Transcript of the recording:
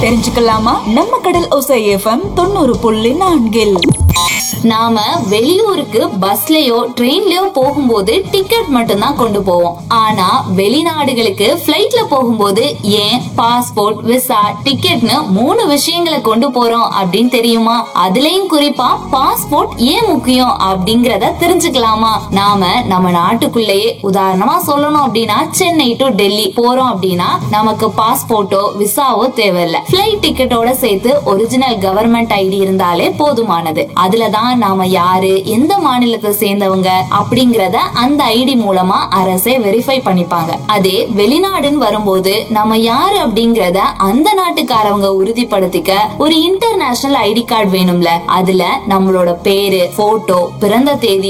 தெரிஞ்சுக்கலாமா நம்ம கடல் ஒசை எஃப்எம் தொண்ணூறு புள்ளி நான்கில் நாம வெளியூருக்கு பஸ்லயோ ட்ரெயின்லயோ போகும்போது டிக்கெட் மட்டும்தான் கொண்டு போவோம் ஆனா வெளிநாடுகளுக்கு ஃபிளைட்ல போகும்போது ஏன் பாஸ்போர்ட் விசா டிக்கெட்னு மூணு விஷயங்களை கொண்டு போறோம் அப்படின்னு தெரியுமா அதுலயும் குறிப்பா பாஸ்போர்ட் ஏன் முக்கியம் அப்படிங்கறத தெரிஞ்சுக்கலாமா நாம நம்ம நாட்டுக்குள்ளேயே உதாரணமா சொல்லணும் அப்படின்னா சென்னை டு டெல்லி போறோம் அப்படின்னா நமக்கு பாஸ்போர்ட்டோ விசாவோ தேவையில்ல ஃபிளைட் டிக்கெட்டோட சேர்த்து ஒரிஜினல் கவர்மெண்ட் ஐடி இருந்தாலே போதுமானது அதுலதான் நாம யாரு எந்த மாநிலத்தை சேர்ந்தவங்க அப்படிங்கறத அந்த ஐடி மூலமா அரசே வெரிஃபை பண்ணிப்பாங்க அதே வெளிநாடுன்னு வரும்போது நம்ம யாரு அப்படிங்கறத அந்த நாட்டுக்காரவங்க உறுதிப்படுத்திக்க ஒரு இன்டர்நேஷனல் ஐடி கார்டு வேணும்ல அதுல நம்மளோட பேரு போட்டோ பிறந்த தேதி